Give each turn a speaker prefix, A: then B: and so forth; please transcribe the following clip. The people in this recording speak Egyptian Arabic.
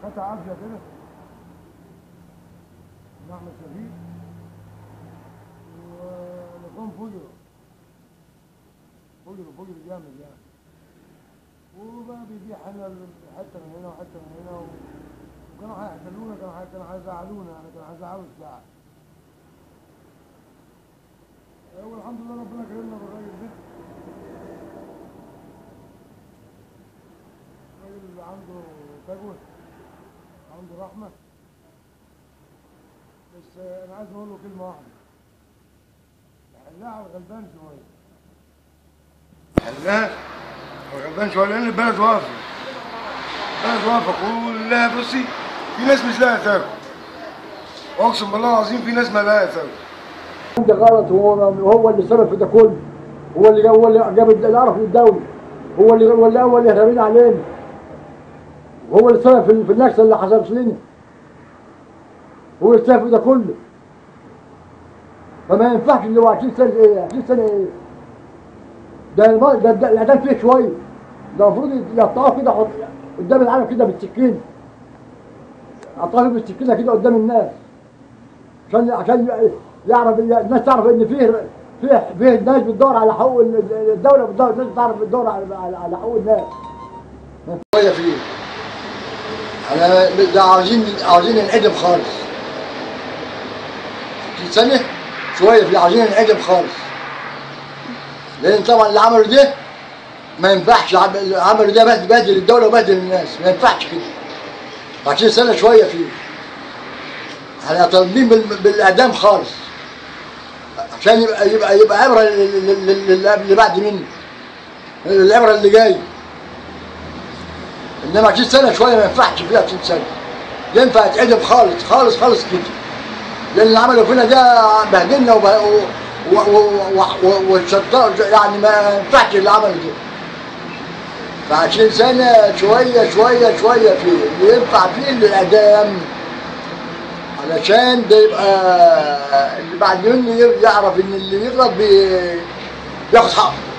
A: قطع عافية كده لحم خفيف ولحوم فجر فجر فجر جامد يعني وبقى بيبيع حنا حته من هنا وحته من هنا و... وكانوا هيحتلونا كانوا هي- كانوا هيزعلونا يعني كانوا هيزعلوا الشعب والحمد لله ربنا كرمنا بالراجل ده الراجل اللي عنده تجوى عنده رحمة بس أنا عايز أقول له كلمة واحدة حلها على الغلبان شوية حلها على الغلبان شوية لأن البلد واقفة البلد واقفة كلها بصي في ناس مش لاقية تاكل أقسم بالله العظيم في ناس ما لاقية تاكل
B: ده غلط هو هو اللي سبب في ده كله هو اللي هو اللي جاب القرف للدوله هو اللي هو اللي اول يهربين علينا وهو اللي سبب في في النكسه اللي حصلت لنا هو اللي سبب في ده كله فما ينفعش اللي هو 20 سنه ايه 20 سنه ايه ده الم- ده ده الاعدام فيه شويه ده المفروض يقطعوه كده يحط- قدام العالم كده بالسكين يقطعوه بالسكينه كده قدام الناس عشان عشان يعرف الناس تعرف ان فيه فيه فيه ناس بتدور على حقوق الدوله بتدور الناس تعرف بتدور على على على حقوق الناس شويه فيه انا ده عاوزين عاوزين ننعدم خالص في سنه شويه فيه عاوزين ننعدم خالص لان طبعا اللي عملوا ده ما ينفعش عم- اللي عملوا ده بهدل بهدل الدوله وبهدل الناس ما ينفعش كده 20 سنه شويه فيه احنا طالبين بال- بالاعدام خالص عشان يبقى يبقى يبقى عبره لل- لل- لل- اللي بعد مني العبره اللي جاي انما 20 سنه شويه ما ينفعش فيها 20 سنه ينفع يتعدم خالص خالص خالص كده لان اللي عملوا فينا ده بهدلنا وب- و- و- و- و- والشطار يعني ما ينفعش اللي عملوا ده ف 20 سنه شويه شويه شويه فيه اللي ينفع فيه الاعدام علشان ده يبقى اللي بعد منه يعرف ان اللي يغلط بي- بياخد حقه